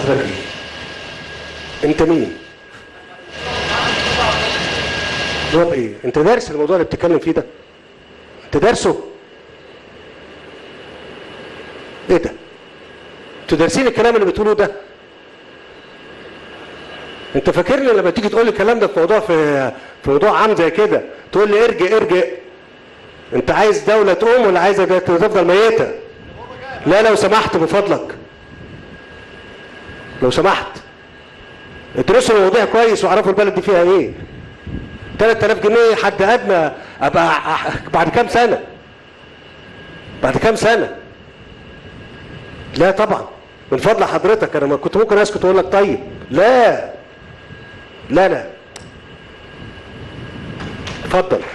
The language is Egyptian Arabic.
حضرتك ايه انت مين جواب ايه انت دارس الموضوع اللي بتتكلم فيه ده انت دارسه ايه ده انتوا دارسين الكلام اللي بتقولوه ده انت فاكرني لما تيجي تقول لي الكلام ده في موضوع في في موضوع عام زي كده تقول لي ارجع ارجع انت عايز دولة تقوم ولا عايز تفضل ميتة لا لو سمحت من فضلك لو سمحت ادرسوا المواضيع كويس واعرفوا البلد دي فيها ايه 3000 جنيه حد ادنى ابقى بعد كام سنه بعد كام سنه لا طبعا من فضل حضرتك انا ما كنت ممكن اسكت واقول لك طيب لا لا لا اتفضل